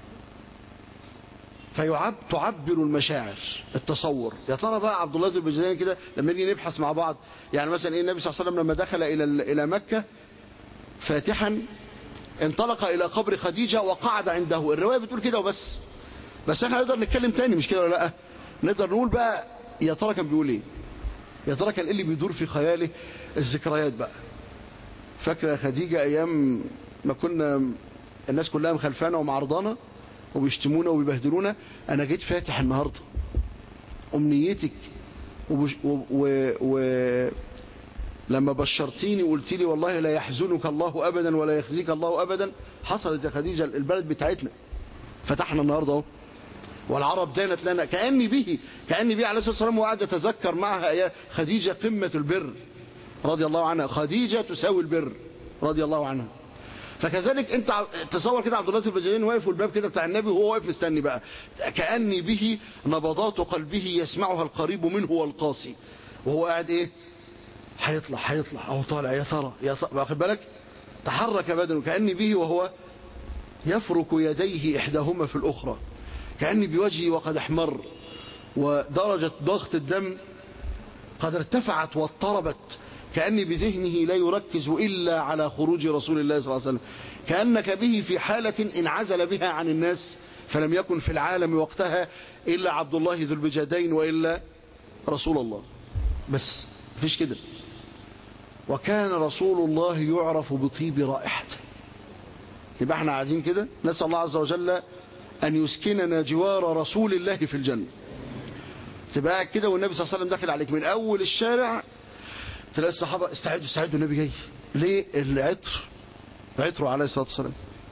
فيعب تعبر المشاعر التصور يا ترى بقى عبد الله بن البجلاني كده لما نيجي نبحث مع بعض يعني مثلا ايه النبي صلى الله عليه وسلم لما دخل الى الى مكه فاتحا انطلق إلى قبر خديجة وقعد عنده الرواية بتقول كده وبس بس احنا نقدر نتكلم تاني مش كده ولا لا نقدر نقول بقى يا ترى كان بيقول ايه يا ترى كان ايه اللي بيدور في خياله الذكريات بقى فاكره يا خديجة ايام ما كنا الناس كلها مخلفانا ومعرضانا وبيشتمونا وبيبهدلونا انا جيت فاتح النهارده امنيتك وبش و, و, و لما بشرتيني وقلت لي والله لا يحزنك الله ابدا ولا يخزيك الله ابدا حصلت يا خديجه البلد بتاعتنا فتحنا النهارده اهو والعرب دانت لنا كاني به كاني به عليه الصلاه والسلام وقعد يتذكر معها يا خديجه قمه البر رضي الله عنها خديجه تساوي البر رضي الله عنها فكذلك انت تصور كده عبد الله البجلين واقف والباب كده بتاع النبي وهو واقف مستني بقى كاني به نبضات قلبه يسمعها القريب منه والقاسي وهو قاعد ايه هيطلع هيطلع او طالع يا ترى يا ترى واخد بالك تحرك بدنه كاني به وهو يفرك يديه احداهما في الاخرى كاني بوجهه وقد احمر ودرجه ضغط الدم قد ارتفعت واضطربت كاني بذهنه لا يركز الا على خروج رسول الله صلى الله عليه وسلم كانك به في حاله انعزل بها عن الناس فلم يكن في العالم وقتها الا عبد الله ذو البجادين والا رسول الله بس مفيش كده وكان رسول الله يعرف بطيب رائحته يبقى احنا قاعدين كده نسأل الله عز وجل أن يسكننا جوار رسول الله في الجنة تبقى قاعد كده والنبي صلى الله عليه وسلم داخل عليك من أول الشارع تلاقي الصحابة استعدوا استعدوا النبي جاي ليه العطر عطره عليه الصلاة والسلام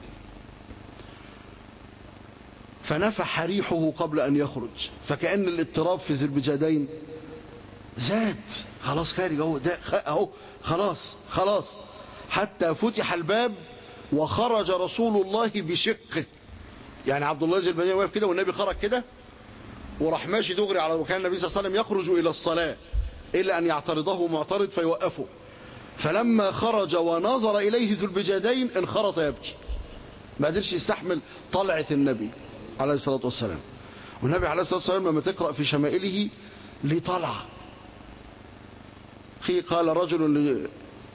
فنفح ريحه قبل أن يخرج فكأن الاضطراب في ذي البجادين زاد خلاص خارج اهو ده اهو خلاص خلاص حتى فتح الباب وخرج رسول الله بشقه يعني عبد الله زي البني واقف كده والنبي خرج كده وراح ماشي دغري على وكان النبي صلى الله عليه وسلم يخرج الى الصلاه الا ان يعترضه معترض فيوقفه فلما خرج ونظر اليه ذو البجادين انخرط يبكي ما قدرش يستحمل طلعه النبي عليه الصلاه والسلام والنبي عليه الصلاه والسلام لما تقرا في شمائله ليه طلعه أخي قال رجل ل...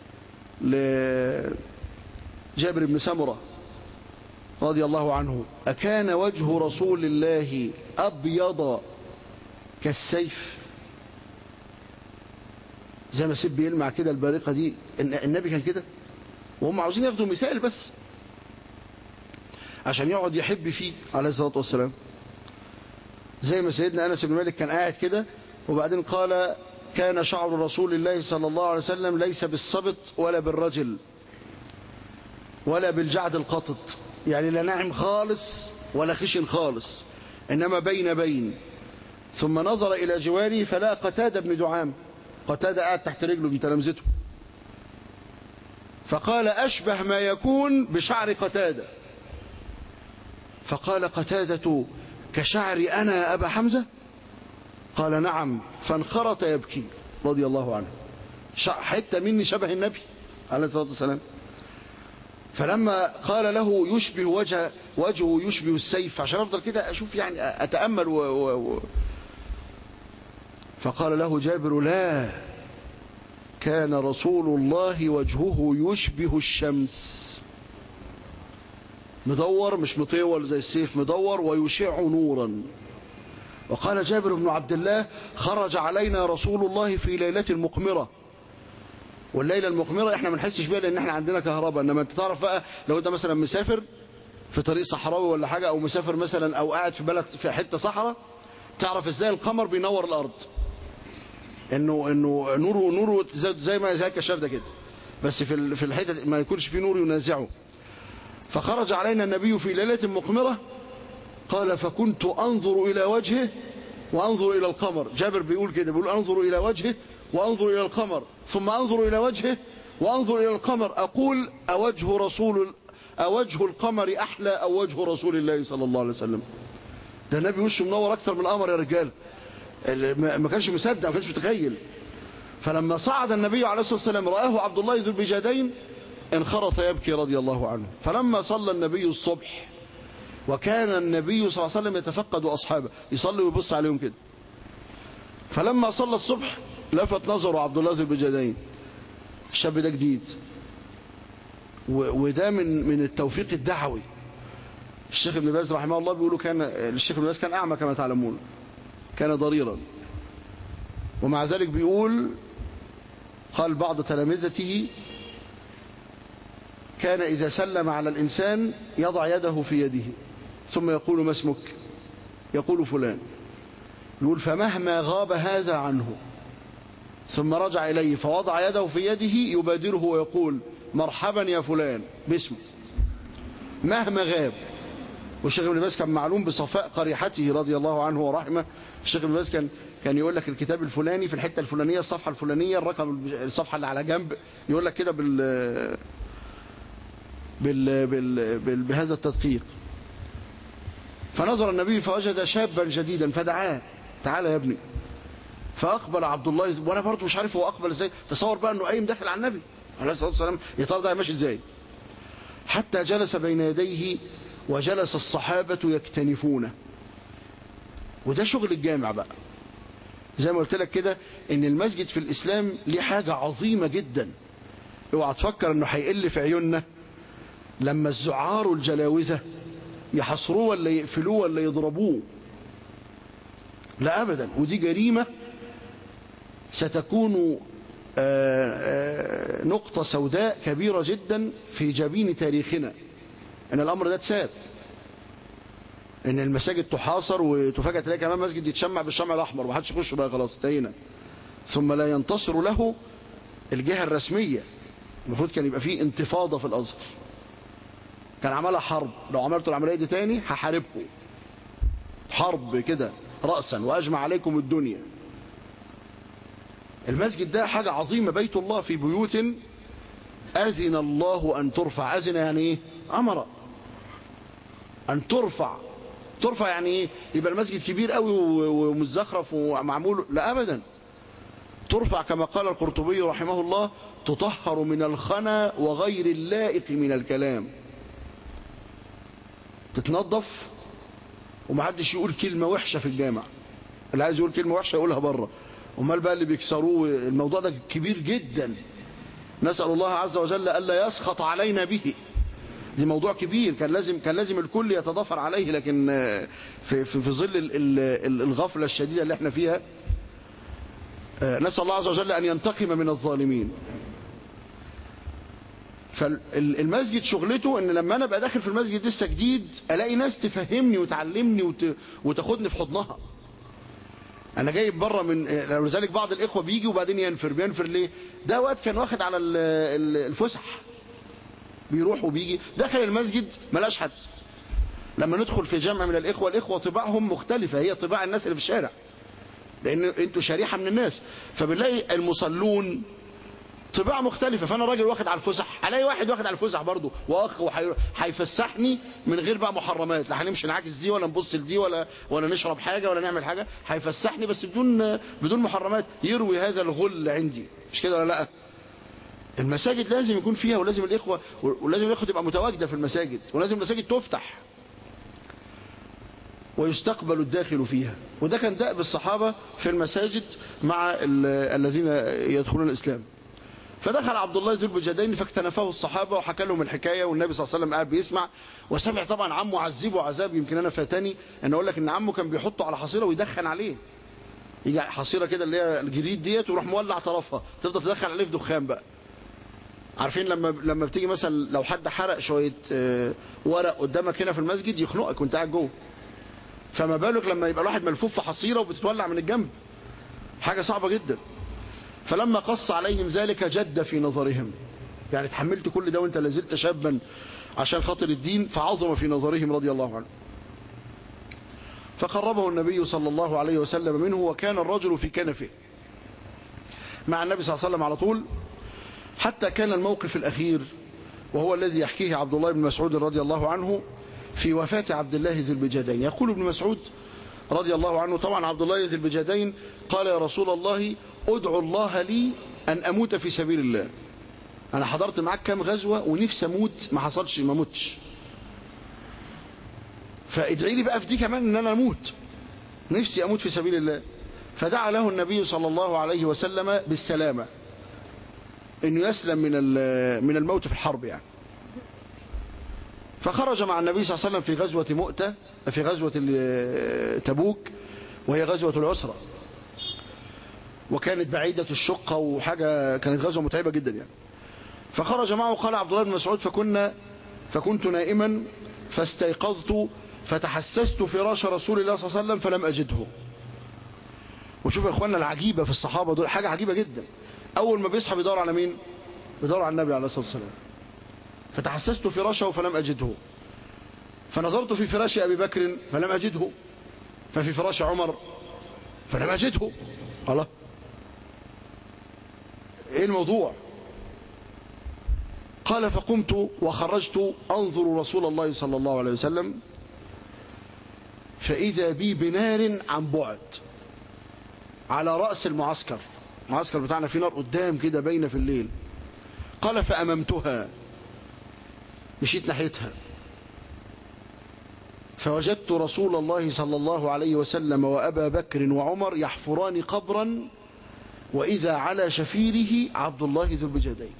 لجابر بن سمرة رضي الله عنه أكان وجه رسول الله أبيض كالسيف زي ما سيب بيلمع كده البارقة دي النبي كان كده وهم عاوزين ياخدوا مثال بس عشان يقعد يحب فيه عليه الصلاة والسلام زي ما سيدنا أنس بن مالك كان قاعد كده وبعدين قال كان شعر رسول الله صلى الله عليه وسلم ليس بالصبط ولا بالرجل ولا بالجعد القطط يعني لا ناعم خالص ولا خشن خالص إنما بين بين ثم نظر إلى جواره فلا قتادة بن دعام قتادة قاعد تحت رجله بنت لمزته فقال أشبه ما يكون بشعر قتادة فقال قتادة كشعر أنا أبا حمزة قال نعم فانخرط يبكي رضي الله عنه حتة مني شبه النبي عليه الصلاة والسلام فلما قال له يشبه وجه وجهه يشبه السيف عشان افضل كده اشوف يعني اتامل و و و فقال له جابر لا كان رسول الله وجهه يشبه الشمس مدور مش مطول زي السيف مدور ويشع نورا وقال جابر بن عبد الله خرج علينا رسول الله في ليلة مقمرة والليلة المقمرة احنا ما نحسش بيها لان احنا عندنا كهرباء انما انت تعرف بقى لو انت مثلا مسافر في طريق صحراوي ولا حاجة او مسافر مثلا او قاعد في بلد في حتة صحراء تعرف ازاي القمر بينور الارض انه انه نوره نوره زي ما زي الكشاف ده كده بس في في الحته ما يكونش في نور ينازعه فخرج علينا النبي في ليله مقمره قال فكنت انظر الى وجهه وانظر الى القمر جابر بيقول كده بيقول انظر الى وجهه وانظر الى القمر ثم انظر الى وجهه وانظر الى القمر اقول اوجه رسول اوجه القمر احلى او وجه رسول الله صلى الله عليه وسلم ده النبي وشه منور اكتر من القمر يا رجال ما كانش مصدق ما كانش متخيل فلما صعد النبي عليه الصلاة والسلام رآه عبد الله ذو البجادين انخرط يبكي رضي الله عنه فلما صلى النبي الصبح وكان النبي صلى الله عليه وسلم يتفقد أصحابه يصلي ويبص عليهم كده فلما صلى الصبح لفت نظره عبد الله ذو البجادين الشاب ده جديد وده من من التوفيق الدعوي الشيخ ابن باز رحمه الله بيقولوا كان الشيخ ابن باز كان أعمى كما تعلمون كان ضريرا ومع ذلك بيقول قال بعض تلامذته كان إذا سلم على الإنسان يضع يده في يده ثم يقول ما اسمك يقول فلان يقول فمهما غاب هذا عنه ثم رجع إليه فوضع يده في يده يبادره ويقول مرحبا يا فلان باسمه مهما غاب والشيخ ابن باز كان معلوم بصفاء قريحته رضي الله عنه ورحمه الشيخ ابن باز كان كان يقول لك الكتاب الفلاني في الحته الفلانيه الصفحه الفلانيه الرقم الصفحه اللي على جنب يقول لك كده بال بال, بال... بال... بهذا التدقيق فنظر النبي فوجد شابا جديدا فدعاه تعالى يا ابني فاقبل عبد الله وانا برضه مش عارف هو اقبل ازاي تصور بقى انه قايم داخل على النبي عليه الصلاه والسلام يا ترى ده ماشي ازاي حتى جلس بين يديه وجلس الصحابة يكتنفونه وده شغل الجامع بقى زي ما قلت لك كده ان المسجد في الاسلام ليه حاجة عظيمة جدا اوعى تفكر انه هيقل في عيوننا لما الزعار والجلاوزة يحصروه ولا يقفلوه ولا يضربوه لا ابدا ودي جريمة ستكون نقطة سوداء كبيرة جدا في جبين تاريخنا ان الامر ده اتساب ان المساجد تحاصر وتفاجئ تلاقي كمان مسجد يتشمع بالشمع الاحمر ومحدش يخش بقى خلاص انتهينا ثم لا ينتصر له الجهه الرسميه المفروض كان يبقى فيه انتفاضه في الازهر كان عملها حرب لو عملتوا العمليه دي تاني هحاربكم حرب كده راسا واجمع عليكم الدنيا المسجد ده حاجه عظيمه بيت الله في بيوت اذن الله ان ترفع اذن يعني ايه امر ان ترفع ترفع يعني ايه يبقى المسجد كبير قوي ومزخرف ومعمول لا ابدا ترفع كما قال القرطبي رحمه الله تطهر من الخنا وغير اللائق من الكلام تتنظف ومحدش يقول كلمة وحشة في الجامع اللي عايز يقول كلمة وحشة يقولها بره امال بقى اللي بيكسروه الموضوع ده كبير جدا نسأل الله عز وجل ألا يسخط علينا به دي موضوع كبير كان لازم كان لازم الكل يتضافر عليه لكن في في, في ظل الغفله الشديده اللي احنا فيها نسال الله عز وجل ان ينتقم من الظالمين فالمسجد شغلته ان لما انا ابقى داخل في المسجد لسه جديد الاقي ناس تفهمني وتعلمني وت... وتاخدني في حضنها انا جايب بره من لذلك بعض الاخوه بيجي وبعدين ينفر بينفر ليه ده وقت كان واخد على ال- ال- الفسح بيروح وبيجي دخل المسجد ملاش حد لما ندخل في جمع من الاخوه الاخوه طباعهم مختلفه هي طباع الناس اللي في الشارع لان انتوا شريحه من الناس فبنلاقي المصلون طباع مختلفه فانا راجل واخد على الفسح هلاقي واحد واخد على الفسح برضه واخ وهيفسحني من غير بقى محرمات لا هنمشي نعاكس دي ولا نبص لدي ولا ولا نشرب حاجه ولا نعمل حاجه هيفسحني بس بدون بدون محرمات يروي هذا الغل عندي مش كده ولا لا المساجد لازم يكون فيها ولازم الاخوه ولازم الاخوه تبقى متواجده في المساجد ولازم المساجد تفتح ويستقبل الداخل فيها وده كان دأب الصحابة في المساجد مع ال- الذين يدخلون الإسلام فدخل عبد الله ذو البجدين فاكتنفه الصحابة وحكى لهم الحكاية والنبي صلى الله عليه وسلم قاعد بيسمع وسمع طبعا عمه عذبه عذاب يمكن أنا فاتني أن أقول لك إن عمه كان بيحطه على حصيرة ويدخن عليه يجي حصيرة كده اللي هي الجريد ديت ويروح مولع طرفها تفضل تدخل عليه في دخان بقى عارفين لما لما بتيجي مثلا لو حد حرق شوية آه، ورق قدامك هنا في المسجد يخنقك وانت قاعد جوه فما بالك لما يبقى الواحد ملفوف في حصيرة وبتتولع من الجنب حاجة صعبة جدا فلما قص عليهم ذلك جد في نظرهم يعني تحملت كل ده وانت لازلت شابا عشان خاطر الدين فعظم في نظرهم رضي الله عنه فقربه النبي صلى الله عليه وسلم منه وكان الرجل في كنفه مع النبي صلى الله عليه وسلم على طول حتى كان الموقف الأخير وهو الذي يحكيه عبد الله بن مسعود رضي الله عنه في وفاة عبد الله ذي البجادين يقول ابن مسعود رضي الله عنه طبعا عبد الله ذي البجادين قال يا رسول الله ادعو الله لي أن أموت في سبيل الله أنا حضرت معاك كام غزوة ونفسي أموت ما حصلش ما متش فادعي لي بقى في دي كمان ان انا اموت نفسي اموت في سبيل الله فدعا له النبي صلى الله عليه وسلم بالسلامه انه يسلم من من الموت في الحرب يعني فخرج مع النبي صلى الله عليه وسلم في غزوه مؤته في غزوه تبوك وهي غزوه العسره وكانت بعيده الشقه وحاجه كانت غزوه متعبه جدا يعني فخرج معه قال عبد الله بن مسعود فكنا فكنت نائما فاستيقظت فتحسست فراش رسول الله صلى الله عليه وسلم فلم أجده وشوف يا اخوانا العجيبة في الصحابة دول حاجة عجيبة جدا أول ما بيصحى بيدور على مين بيدور على النبي عليه الصلاة والسلام فتحسست فراشه فلم أجده فنظرت في فراش أبي بكر فلم أجده ففي فراش عمر فلم أجده الله ايه الموضوع قال فقمت وخرجت أنظر رسول الله صلى الله عليه وسلم فإذا بي بنار عن بعد على رأس المعسكر المعسكر بتاعنا في نار قدام كده باينه في الليل قال فأممتها مشيت ناحيتها فوجدت رسول الله صلى الله عليه وسلم وأبا بكر وعمر يحفران قبرا وإذا على شفيره عبد الله ذو البجدين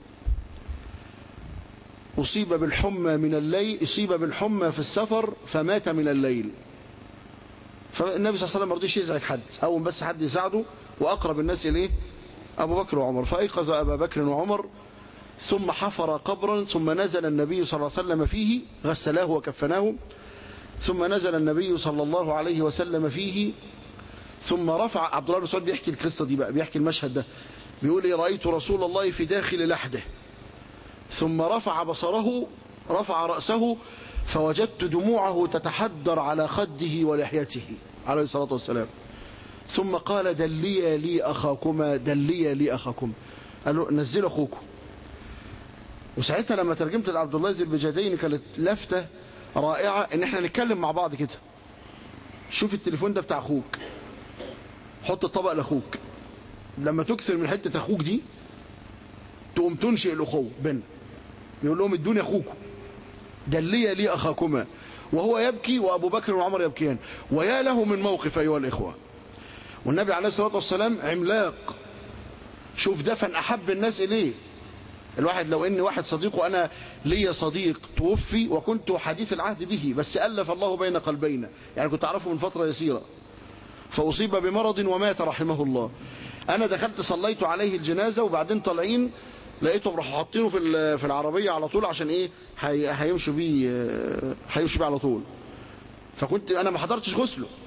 أصيب بالحمى من الليل أصيب بالحمى في السفر فمات من الليل فالنبي صلى الله عليه وسلم ما رضيش يزعج حد أول بس حد يساعده وأقرب الناس إليه أبو بكر وعمر فأيقظ أبا بكر وعمر ثم حفر قبرا ثم نزل النبي صلى الله عليه وسلم فيه غسلاه وكفناه ثم نزل النبي صلى الله عليه وسلم فيه ثم رفع عبد الله بن مسعود بيحكي القصة دي بقى بيحكي المشهد ده بيقول إيه رأيت رسول الله في داخل لحده ثم رفع بصره رفع رأسه فوجدت دموعه تتحدر على خده ولحيته عليه الصلاة والسلام ثم قال دلي لي أخاكما دلي لي أخاكم قال له نزل أخوكم وساعتها لما ترجمت لعبد الله ذي البجادين كانت لفتة رائعة ان احنا نتكلم مع بعض كده شوف التليفون ده بتاع اخوك حط الطبق لاخوك لما تكثر من حتة اخوك دي تقوم تنشئ الاخوة بيننا يقول لهم ادوني اخوكم دلي لي اخاكما وهو يبكي وابو بكر وعمر يبكيان ويا له من موقف ايها الاخوه والنبي عليه الصلاه والسلام عملاق شوف دفن احب الناس اليه الواحد لو ان واحد صديقه انا لي صديق توفي وكنت حديث العهد به بس الف الله بين قلبينا يعني كنت اعرفه من فتره يسيره فاصيب بمرض ومات رحمه الله انا دخلت صليت عليه الجنازه وبعدين طالعين لقيتهم راحوا حاطينه في في العربيه على طول عشان ايه هيمشوا بيه هيمشوا بيه على طول فكنت انا ما حضرتش غسله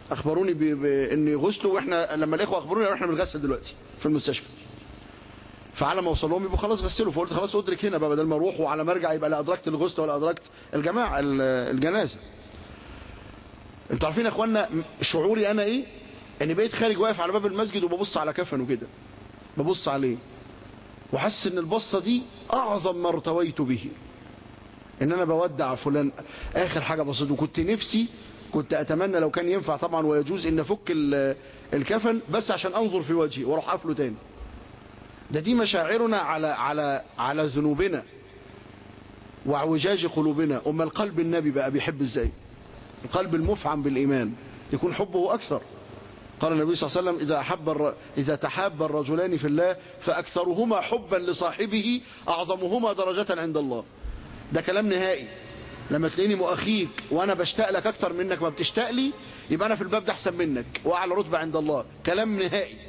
اخبروني ب... بان غسلوا واحنا لما الاخوه اخبروني احنا بنغسل دلوقتي في المستشفى فعلى ما اوصل لهم يبقوا خلاص غسلوا فقلت خلاص ادرك هنا بقى بدل ما اروح وعلى ما ارجع يبقى لا ادركت الغسل ولا ادركت الجماعه ال- الجنازه انتوا عارفين يا اخوانا شعوري انا ايه اني بقيت خارج واقف على باب المسجد وببص على كفنه كده ببص عليه وحاسس ان البصه دي اعظم ما ارتويت به ان انا بودع فلان اخر حاجه بصيته وكنت نفسي كنت اتمنى لو كان ينفع طبعا ويجوز ان افك ال- الكفن بس عشان انظر في وجهي واروح قافله تاني ده دي مشاعرنا على على على ذنوبنا واعوجاج قلوبنا اما القلب النبي بقى بيحب ازاي القلب المفعم بالايمان يكون حبه اكثر قال النبي صلى الله عليه وسلم إذا, أحب الر... إذا تحاب الرجلان في الله فأكثرهما حبا لصاحبه أعظمهما درجة عند الله ده كلام نهائي لما تلاقيني مؤخيك وأنا بشتاق لك أكتر منك ما بتشتاق لي يبقى أنا في الباب ده أحسن منك وأعلى رتبة عند الله كلام نهائي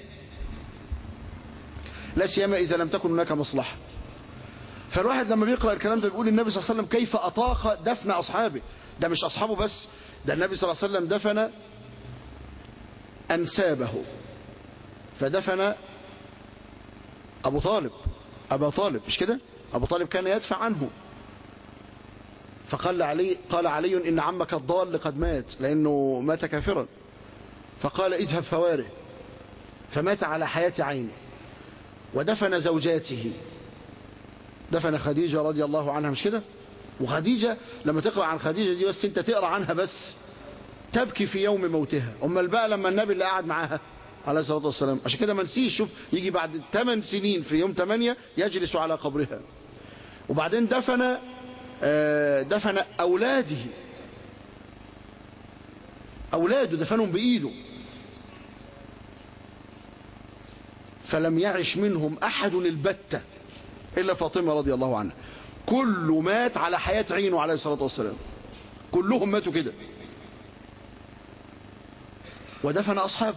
لا سيما إذا لم تكن هناك مصلحة فالواحد لما بيقرأ الكلام ده بيقول النبي صلى الله عليه وسلم كيف أطاق دفن أصحابه ده مش أصحابه بس ده النبي صلى الله عليه وسلم دفن أنسابه فدفن أبو طالب أبا طالب مش كده أبو طالب كان يدفع عنه فقال علي قال علي إن عمك الضال قد مات لأنه مات كافرا فقال اذهب فواره فمات على حياة عينه ودفن زوجاته دفن خديجة رضي الله عنها مش كده وخديجة لما تقرأ عن خديجة دي بس انت تقرأ عنها بس تبكي في يوم موتها امال بقى لما النبي اللي قاعد معاها عليه الصلاه والسلام عشان كده ما نسيش شوف يجي بعد 8 سنين في يوم 8 يجلس على قبرها وبعدين دفن آه، دفن اولاده اولاده دفنهم بايده فلم يعش منهم احد البته الا فاطمه رضي الله عنها كله مات على حياه عينه عليه الصلاه والسلام كلهم ماتوا كده ودفن أصحابه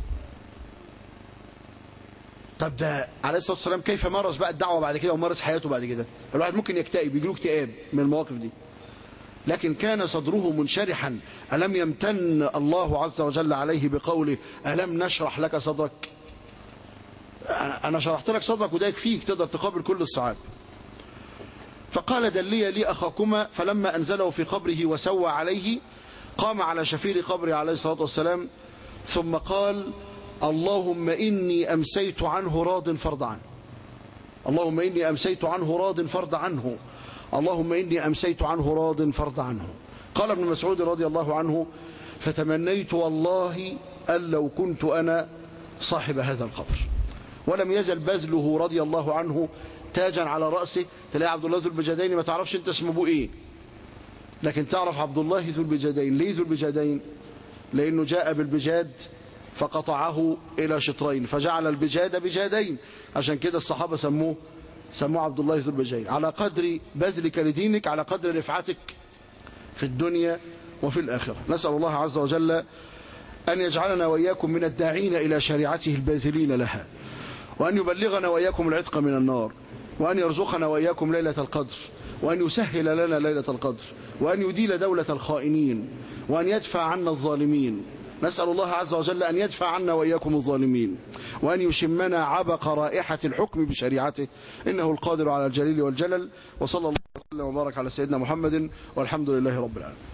طب ده عليه الصلاة والسلام كيف مارس بقى الدعوة بعد كده ومارس حياته بعد كده الواحد ممكن يكتئب يجيله اكتئاب من المواقف دي لكن كان صدره منشرحا ألم يمتن الله عز وجل عليه بقوله ألم نشرح لك صدرك أنا شرحت لك صدرك وده يكفيك تقدر تقابل كل الصعاب فقال دلي لي أخاكما فلما أنزله في قبره وسوى عليه قام على شفير قبره عليه الصلاة والسلام ثم قال اللهم إني أمسيت عنه راض فرض عنه اللهم إني أمسيت عنه راض فرض عنه اللهم إني أمسيت عنه راض فرض عنه قال ابن مسعود رضي الله عنه فتمنيت والله أن لو كنت أنا صاحب هذا القبر ولم يزل بذله رضي الله عنه تاجا على رأسه تلاقي عبد الله ذو البجدين ما تعرفش انت اسم ابوه ايه لكن تعرف عبد الله ذو البجادين ليه ذو البجادين لأنه جاء بالبجاد فقطعه إلى شطرين فجعل البجاد بجادين عشان كده الصحابة سموه سموه عبد الله ذو البجادين على قدر بذلك لدينك على قدر رفعتك في الدنيا وفي الآخرة نسأل الله عز وجل أن يجعلنا وإياكم من الداعين إلى شريعته الباذلين لها وأن يبلغنا وإياكم العتق من النار وأن يرزقنا وإياكم ليلة القدر وأن يسهل لنا ليلة القدر وأن يديل دولة الخائنين وأن يدفع عنا الظالمين نسأل الله عز وجل أن يدفع عنا وإياكم الظالمين وأن يشمنا عبق رائحة الحكم بشريعته إنه القادر على الجليل والجلل وصلى الله وسلم وبارك على سيدنا محمد والحمد لله رب العالمين